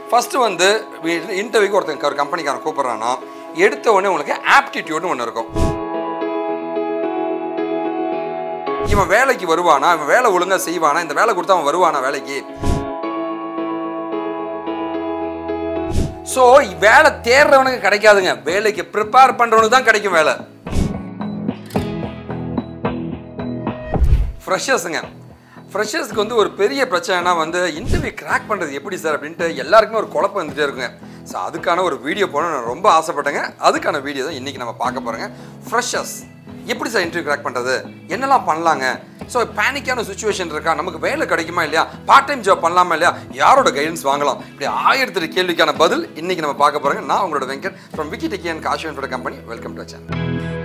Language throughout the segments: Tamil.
ஃபஸ்ட்டு வந்து இன்டர்வியூக்கு ஒருத்தன் ஒரு கம்பெனிக்காரன் கூப்பிட்றான்னா எடுத்த உடனே உங்களுக்கு ஆப்டிடியூட்னு ஒன்று இருக்கும் இவன் வேலைக்கு வருவானா இவன் வேலை ஒழுங்காக செய்வானா இந்த வேலை கொடுத்தா அவன் வருவானா வேலைக்கு ஸோ வேலை தேடுறவனுக்கு கிடைக்காதுங்க வேலைக்கு ப்ரிப்பேர் பண்ணுறவனுக்கு தான் கிடைக்கும் வேலை ஃப்ரெஷர்ஸுங்க ஃப்ரெஷர்ஸ்க்கு வந்து ஒரு பெரிய பிரச்சனைனா வந்து இன்டர்வியூ கிராக் பண்ணுறது எப்படி சார் அப்படின்ட்டு எல்லாருக்குமே ஒரு குழப்பம் வந்துட்டே இருக்குங்க ஸோ அதுக்கான ஒரு வீடியோ போட நான் ரொம்ப ஆசைப்பட்டேங்க அதுக்கான வீடியோ தான் இன்றைக்கி நம்ம பார்க்க போகிறோங்க ஃப்ரெஷர்ஸ் எப்படி சார் இன்டர்வியூ கிராக் பண்ணுறது என்னெல்லாம் பண்ணலாங்க ஸோ பேனிக்கான சுச்சுவேஷன் இருக்கா நமக்கு வேலை கிடைக்குமா இல்லையா பார்ட் டைம் ஜாப் பண்ணலாமா இல்லையா யாரோட கைடன்ஸ் வாங்கலாம் இப்படி ஆயிரத்தி எட்டு கேள்விக்கான பதில் இன்னைக்கு நம்ம பார்க்க போகிறோங்க நான் உங்களோட Venkat from Vicky techie and காஷ்வன் கம்பெனி வெல்கம் டு சேனல்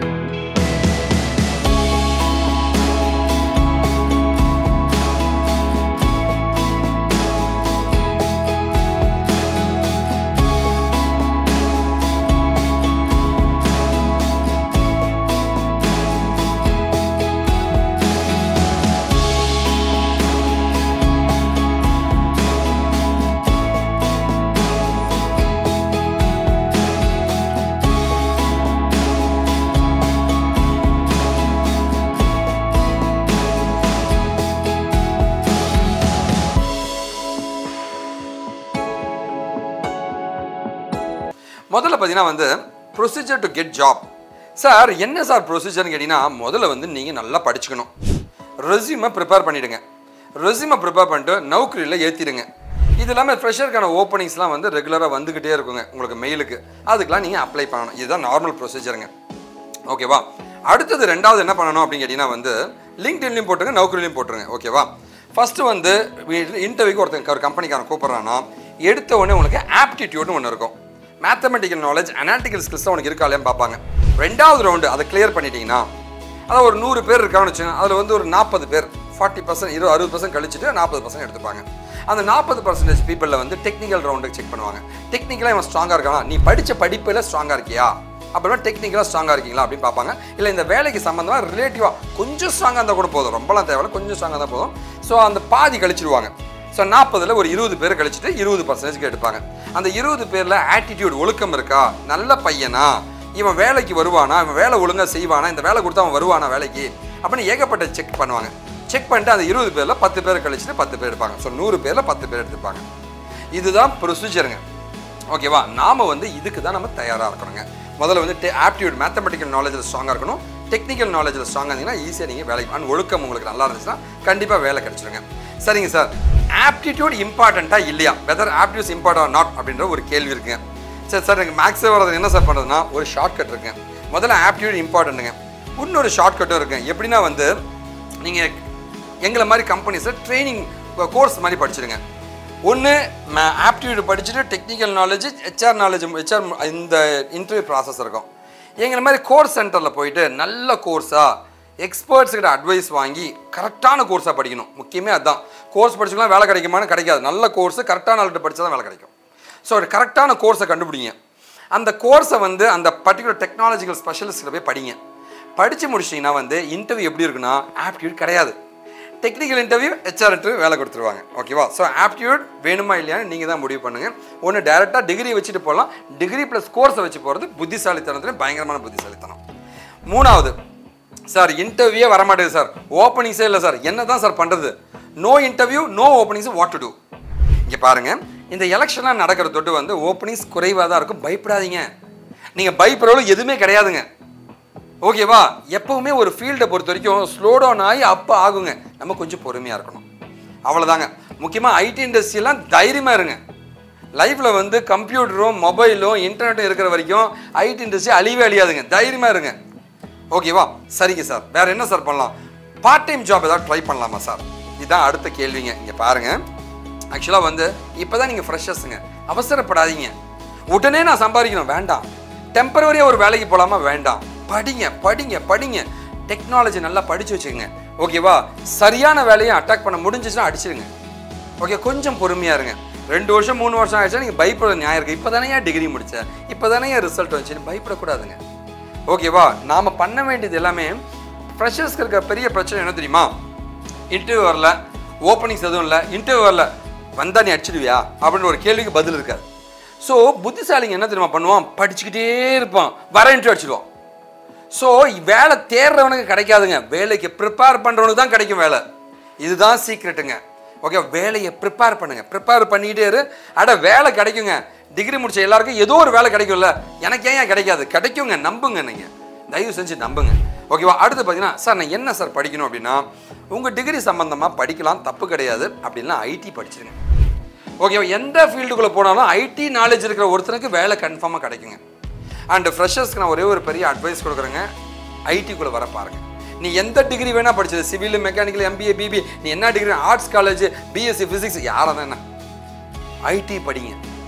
முதல்ல பார்த்தீங்கன்னா வந்து procedure to get job sir என்ன சார் ப்ரொசீஜர்னு கேட்டிங்கன்னா முதல்ல வந்து நீங்கள் நல்லா படிச்சுக்கணும் ரெஸ்யூமை ப்ரிப்பேர் பண்ணிவிடுங்க ரெஸ்யூமை ப்ரிப்பேர் பண்ணிட்டு நௌக்கரியில் ஏற்றிடுங்க இது இல்லாமல் ஃப்ரெஷருக்கான ஓப்பனிங்ஸ்லாம் வந்து ரெகுலராக வந்துக்கிட்டே இருக்குங்க உங்களுக்கு மெயிலுக்கு அதுக்கெலாம் நீங்கள் அப்ளை பண்ணணும் இதுதான் நார்மல் ப்ரொசீஜருங்க ஓகேவா அடுத்தது ரெண்டாவது என்ன பண்ணணும் அப்படின்னு கேட்டிங்கன்னா வந்து லிங்க்டின்லையும் போட்டுருங்க நௌக்கரிலையும் போட்டுருங்க ஓகேவா ஃபஸ்ட்டு வந்து இன்டர்வியூக்கு ஒருத்தன் ஒரு கம்பெனிக்காரன் கூப்பிட்றான்னா எடுத்த உடனே உங்களுக்கு ஆப்டிடியூட்னு ஒன்று இருக்கும் மேத்தமெட்டிக்கல் நாலேஜ் அனாலிட்டிக்கல் ஸ்கில்ஸ் உனக்கு இருக்கா இல்லையான்னு பார்ப்பாங்க ரெண்டாவது ரவுண்டு அதை கிளியர் பண்ணிட்டீங்கன்னா அதாவது ஒரு நூறு பேர் இருக்கான்னு வச்சுக்கோங்க அதில் வந்து ஒரு நாற்பது பேர் ஃபார்ட்டி பர்சன்ட் இருபது அறுபது பர்சன்ட் கழிச்சுட்டு நாற்பது பர்சன்ட் எடுத்துப்பாங்க அந்த நாற்பது பர்சன்டேஜ் பீப்பிளில் வந்து டெக்னிக்கல் ரவுண்டுக்கு செக் பண்ணுவாங்க டெக்னிக்கலாக இவன் ஸ்ட்ராங்காக இருக்கானா நீ படித்த படிப்பில் ஸ்ட்ராங்காக இருக்கியா அப்புறமா டெக்னிக்கலாக ஸ்ட்ராங்காக இருக்கீங்களா அப்படின்னு பார்ப்பாங்க இல்லை இந்த வேலைக்கு சம்மந்தமாக ரிலேட்டிவாக கொஞ்சம் ஸ்ட்ராங்காக இருந்தால் கூட போதும் ரொம்பலாம் தேவையில்ல கொஞ்சம் ஸ்ட்ராங்காக தான் போதும் ஸோ அந்த பாதி கழிச்சிடுவாங்க ஸோ நாற்பதில் ஒரு இருபது பேர் கழிச்சிட்டு இருபது பர்சன்டேஜ்க்கு எடுப்பாங்க அந்த இருபது பேரில் ஆட்டிடியூட் ஒழுக்கம் இருக்கா நல்ல பையனா இவன் வேலைக்கு வருவானா இவன் வேலை ஒழுங்காக செய்வானா இந்த வேலை கொடுத்தா அவன் வருவானா வேலைக்கு அப்படின்னு ஏகப்பட்ட செக் பண்ணுவாங்க செக் பண்ணிட்டு அந்த இருபது பேரில் பத்து பேர் கழிச்சிட்டு பத்து பேர் எடுப்பாங்க ஸோ நூறு பேரில் பத்து பேர் எடுத்துப்பாங்க இதுதான் ப்ரொசீஜருங்க ஓகேவா நாம் வந்து இதுக்கு தான் நம்ம தயாராக இருக்கணுங்க முதல்ல வந்து ஆப்டியூட் மேத்தமெட்டிக்கல் நாலேஜில் ஸ்ட்ராங்காக இருக்கணும் டெக்னிக்கல் நாலேஜில் ஸ்ட்ராங்காக இருந்தீங்கன்னா ஈஸியாக நீங்கள் வேலைக்கு அண்ட் ஒழுக்கம் உங்களுக்கு நல்லா இருந்துச்சுன்னா கண்டிப்பாக வேலை கிடைச்சிருங்க சரிங்க சார் ஆப்டிடியூட் இம்பார்ட்டண்ட்டாக இல்லையா வெதர் ஆப்டியூஸ் இம்பார்ட்டன் நாட் அப்படின்ற ஒரு கேள்வி இருக்குங்க சரி சார் எனக்கு மேக்ஸே வரது என்ன சார் பண்ணுறதுனா ஒரு ஷார்ட் கட் இருக்குங்க முதல்ல ஆப்டியூட் இம்பார்ட்டண்ட்டுங்க இன்னொரு ஷார்ட் கட்டும் இருக்குங்க எப்படின்னா வந்து நீங்கள் எங்களை மாதிரி கம்பெனிஸில் ட்ரைனிங் கோர்ஸ் மாதிரி படிச்சிருங்க ஒன்று ஆப்டிடியூட் படிச்சுட்டு technical knowledge HR knowledge HR இந்த இன்டர்வியூ ப்ராசஸ் இருக்கும் எங்களை மாதிரி கோர்ஸ் சென்டரில் போயிட்டு நல்ல கோர்ஸாக எக்ஸ்பர்ட்ஸ் கிட்ட அட்வைஸ் வாங்கி கரெக்டான கோர்ஸாக படிக்கணும் முக்கியமே அதுதான் கோர்ஸ் படிச்சுக்கலாம் வேலை கிடைக்குமான்னு கிடைக்காது நல்ல கோர்ஸு கரெக்டான ஆள்கிட்ட படித்தா தான் வேலை கிடைக்கும் ஸோ ஒரு கரெக்டான கோர்ஸை கண்டுபிடிங்க அந்த கோர்ஸை வந்து அந்த பர்டிகுலர் டெக்னாலஜிக்கல் ஸ்பெஷலிஸ்ட்டில் போய் படிங்க படித்து முடிச்சிங்கன்னா வந்து இன்டர்வியூ எப்படி இருக்குன்னா ஆப்டிடியூட் கிடையாது டெக்னிக்கல் இன்டர்வியூ ஹெச்ஆர் இன்டர்வியூ வேலை கொடுத்துருவாங்க ஓகேவா ஸோ ஆப்டிடியூட் வேணுமா இல்லையான்னு நீங்கள் தான் முடிவு பண்ணுங்கள் ஒன்று டேரெக்டாக டிகிரி வச்சுட்டு போகலாம் டிகிரி ப்ளஸ் கோர்ஸை வச்சு போகிறது புத்திசாலித்தனத்துல பயங்கரமான புத்திசாலித்தனம் மூணாவது சார் இன்டர்வியூவே வரமாட்டேங்குது சார் ஓப்பனிங்ஸே இல்லை சார் என்ன தான் சார் பண்ணுறது no interview no openings what to do இங்கே பாருங்கள் இந்த எலெக்ஷன்லாம் நடக்கிற தொட்டு வந்து ஓப்பனிங்ஸ் குறைவாக தான் இருக்கும் பயப்படாதீங்க நீங்கள் பயப்படுறவங்களும் எதுவுமே கிடையாதுங்க ஓகேவா எப்பவுமே ஒரு ஃபீல்டை பொறுத்த வரைக்கும் ஸ்லோ டவுன் ஆகி அப்போ ஆகுங்க நம்ம கொஞ்சம் பொறுமையாக இருக்கணும் அவ்வளோதாங்க முக்கியமாக ஐடி இண்டஸ்ட்ரியெலாம் தைரியமாக இருங்க லைஃப்பில் வந்து கம்ப்யூட்டரும் மொபைலும் இன்டர்நெட்டும் இருக்கிற வரைக்கும் ஐடி இண்டஸ்ட்ரி அழிவே அழியாதுங்க தைரியமாக இருங்க ஓகேவா சரிங்க சார் வேறு என்ன சார் பண்ணலாம் பார்ட் டைம் ஜாப் ஏதாவது ட்ரை பண்ணலாமா சார் இதுதான் அடுத்த கேள்விங்க இங்கே பாருங்கள் ஆக்சுவலாக வந்து இப்போ தான் நீங்கள் ஃப்ரெஷர்ஸுங்க அவசரப்படாதீங்க உடனே நான் சம்பாதிக்கணும் வேண்டாம் டெம்பரவரியாக ஒரு வேலைக்கு போகலாமா வேண்டாம் படிங்க படிங்க படிங்க டெக்னாலஜி நல்லா படித்து வச்சுக்கோங்க ஓகேவா சரியான வேலையை அட்டாக் பண்ண முடிஞ்சிச்சுன்னா அடிச்சிருங்க ஓகே கொஞ்சம் பொறுமையாக இருங்க ரெண்டு வருஷம் மூணு வருஷம் ஆயிடுச்சா நீங்கள் பயப்பட நியாயம் இருக்குது இப்போ தானே டிகிரி முடித்தேன் இப்போ தானே ரிசல்ட் வந்துச்சுன்னு பயப்படக்கூடாதுங்க ஓகேவா நாம் பண்ண வேண்டியது எல்லாமே ஃப்ரெஷர்ஸ்க்கு இருக்க பெரிய பிரச்சனை என்ன தெரியுமா இன்டர்வியூ வரல ஓப்பனிங்ஸ் எதுவும் இல்லை இன்டர்வியூ வரல வந்தா நீ அடிச்சிடுவியா அப்படின்னு ஒரு கேள்விக்கு பதில் இருக்காது ஸோ புத்திசாலிங்க என்ன தெரியுமா பண்ணுவான் படிச்சுக்கிட்டே இருப்பான் வரேன்ட்டு அடிச்சிடுவான் ஸோ வேலை தேடுறவனுக்கு கிடைக்காதுங்க வேலைக்கு ப்ரிப்பேர் பண்ணுறவனுக்கு தான் கிடைக்கும் வேலை இதுதான் சீக்ரெட்டுங்க ஓகே வேலையை ப்ரிப்பேர் பண்ணுங்க ப்ரிப்பேர் பண்ணிக்கிட்டே இரு அட வேலை கிடைக்குங்க டிகிரி முடிச்ச எல்லாருக்கும் ஏதோ ஒரு வேலை கிடைக்கும்ல எனக்கு ஏன் கிடைக்காது கிடைக்குங்க நம்புங்க நீங்கள் தயவு செஞ்சு நம்புங்க ஓகேவா அடுத்து பார்த்தீங்கன்னா சார் நான் என்ன சார் படிக்கணும் அப்படின்னா உங்கள் டிகிரி சம்மந்தமாக படிக்கலாம் தப்பு கிடையாது அப்படின்னா ஐடி படிச்சிருங்க ஓகேவா எந்த ஃபீல்டுக்குள்ளே போனாலும் ஐடி நாலேஜ் இருக்கிற ஒருத்தனுக்கு வேலை கன்ஃபார்மாக கிடைக்குங்க அண்ட் ஃப்ரெஷர்ஸ்க்கு நான் ஒரே ஒரு பெரிய அட்வைஸ் கொடுக்குறேங்க ஐடிக்குள்ளே வர பாருங்க நீ எந்த டிகிரி வேணால் படிச்சது சிவில் மெக்கானிக்கல் எம்பிஏ பிபி நீ என்ன degree arts college BSc physics யாராக தான் என்ன ஐடி படிங்க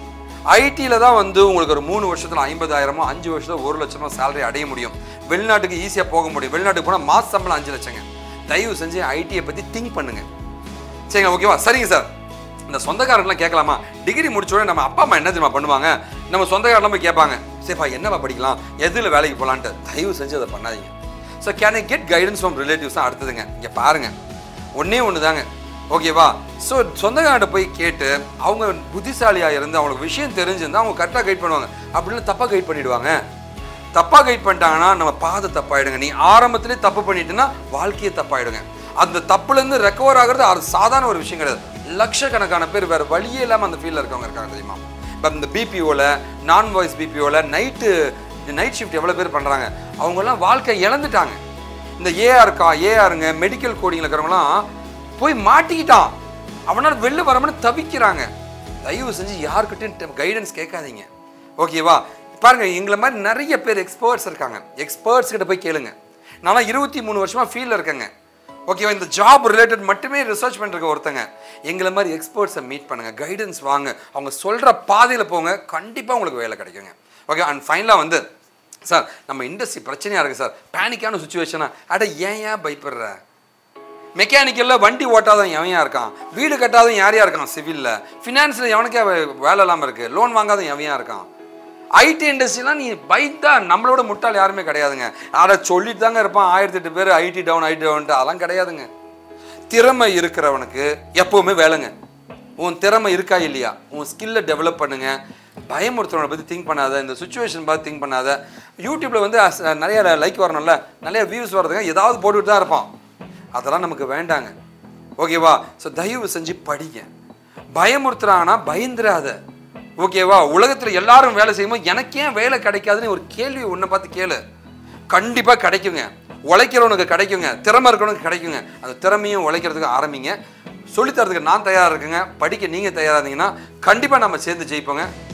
ஐடியில் தான் வந்து உங்களுக்கு ஒரு மூணு வருஷத்தில் ஐம்பதாயிரமோ அஞ்சு வருஷத்தில் ஒரு லட்சமோ சேலரி அடைய முடியும் வெளிநாட்டுக்கு ஈஸியாக போக முடியும் வெளிநாட்டுக்கு போனால் மாச சம்பளம் அஞ்சு லட்சங்க தயவு செஞ்சு ஐடியை பற்றி திங்க் பண்ணுங்க சரிங்க ஓகேவா சரிங்க சார் இந்த சொந்தக்காரங்களாம் கேட்கலாமா டிகிரி முடிச்ச உடனே நம்ம அப்பா அம்மா என்ன தெரியுமா பண்ணுவாங்க நம்ம சொந்தக்காரெல்லாம் போய் கேட்பாங்க சரிப்பா என்னப்பா படிக்கலாம் எதில் வேலைக்கு போகலான்ட்டு தயவு செஞ்சு அதை பண்ணாதீங்க so can I get guidance from relatives தான் அடுத்ததுங்க இங்கே பாருங்க ஒன்றே ஒன்று தாங்க ஓகேவா ஸோ சொந்தக்காரர்கிட்ட போய் கேட்டு அவங்க புத்திசாலியாக இருந்து அவங்களுக்கு விஷயம் தெரிஞ்சிருந்தா அவங்க கரெக்டாக கைட் பண்ணுவாங்க அப்படின்னு தப்பாக கைட் பண்ணிடுவாங்க தப்பாக கைட் பண்ணிட்டாங்கன்னா நம்ம பாதை தப்பாயிடுங்க நீ ஆரம்பத்திலே தப்பு பண்ணிட்டுன்னா வாழ்க்கையே தப்பாயிடுங்க அந்த தப்புலேருந்து ரெக்கவர் ஆகிறது அது சாதாரண ஒரு விஷயம் கிடையாது லட்சக்கணக்கான பேர் வேறு வழியே இல்லாமல் அந்த ஃபீல்டில் இருக்கவங்க இருக்காங்க தெரியுமா இப்போ இந்த பிபிஓவில் நான் வாய்ஸ் பிபிஓவில் நைட்டு நைட் ஷிஃப்ட் எவ்வளோ பேர் பண்ணுறாங்க அவங்கெல்லாம் வாழ்க்கை இழந்துட்டாங்க இந்த ஏஆர்க்கா ஏஆருங்க மெடிக்கல் கோடிங்கில் இருக்கிறவங்களாம் போய் மாட்டிக்கிட்டான் அவனால் வெளில வராமனு தவிக்கிறாங்க தயவு செஞ்சு யாருக்கிட்டையும் கைடன்ஸ் கேட்காதீங்க ஓகேவா பாருங்க எங்களை மாதிரி நிறைய பேர் எக்ஸ்பர்ட்ஸ் இருக்காங்க எக்ஸ்பர்ட்ஸ் கிட்ட போய் கேளுங்க நான்லாம் இருபத்தி மூணு வருஷமா ஃபீல்டில் இருக்கேங்க ஓகேவா இந்த ஜாப் ரிலேட்டட் மட்டுமே ரிசர்ச் பண்ணுறக்க ஒருத்தங்க எங்களை மாதிரி எக்ஸ்பர்ட்ஸை மீட் பண்ணுங்க கைடன்ஸ் வாங்க அவங்க சொல்கிற பாதையில் போங்க கண்டிப்பாக உங்களுக்கு வேலை கிடைக்குங்க ஓகே அண்ட் ஃபைனலாக வந்து சார் நம்ம இண்டஸ்ட்ரி பிரச்சனையாக இருக்குது சார் பேனிக்கான சுச்சுவேஷனா அட ஏன் ஏன் பயப்படுற மெக்கானிக்கலில் வண்டி ஓட்டாதவன் எவன் இருக்கான் வீடு கட்டாதவன் யாரையா இருக்கான் சிவிலில் ஃபினான்ஸில் எவனுக்கே வே- வேலை இல்லாமல் இருக்குது லோன் வாங்காதவன் எவன் இருக்கான் ஐடி இண்டஸ்ட்ரிலாம் நீ பைத்தா நம்மளோட முட்டாள் யாருமே கிடையாதுங்க அதை சொல்லிட்டு தாங்க இருப்பான் ஆயிரத்தி எட்டு பேர் ஐடி டவுன் ஐடி டவுன்ட்டு அதெல்லாம் கிடையாதுங்க திறமை இருக்கிறவனுக்கு எப்போவுமே வேலைங்க உன் திறமை இருக்கா இல்லையா உன் ஸ்கில்லை டெவலப் பண்ணுங்க பயமுறுத்துறவனை பற்றி திங்க் பண்ணாத இந்த சுச்சுவேஷன் பார்த்து திங்க் பண்ணாத யூடியூப்பில் வந்து அஸ்- நிறைய லைக் வரணும்ல நிறைய வியூஸ் வர்றதுங்க ஏதாவது போட்டுட்டு தான் இருப்பான் அதெல்லாம் நமக்கு வேண்டாங்க ஓகேவா ஸோ தயவு செஞ்சு படிங்க பயமுறுத்துறாங்கன்னா பயந்துராத ஓகேவா உலகத்தில் எல்லாரும் வேலை செய்யும்போது எனக்கு ஏன் வேலை கிடைக்காதுன்னு ஒரு கேள்வி உன்னை பார்த்து கேளு கண்டிப்பாக கிடைக்குங்க உழைக்கிறவனுக்கு கிடைக்குங்க திறமை இருக்கிறவனுக்கு கிடைக்குங்க அந்த திறமையும் உழைக்கிறதுக்கு ஆரம்பிங்க சொல்லித்தரதுக்கு நான் தயாராக இருக்குங்க படிக்க நீங்கள் தயாராக இருந்தீங்கன்னா கண்டிப்பாக நம்ம சேர்ந்து ஜெயிப்போங்க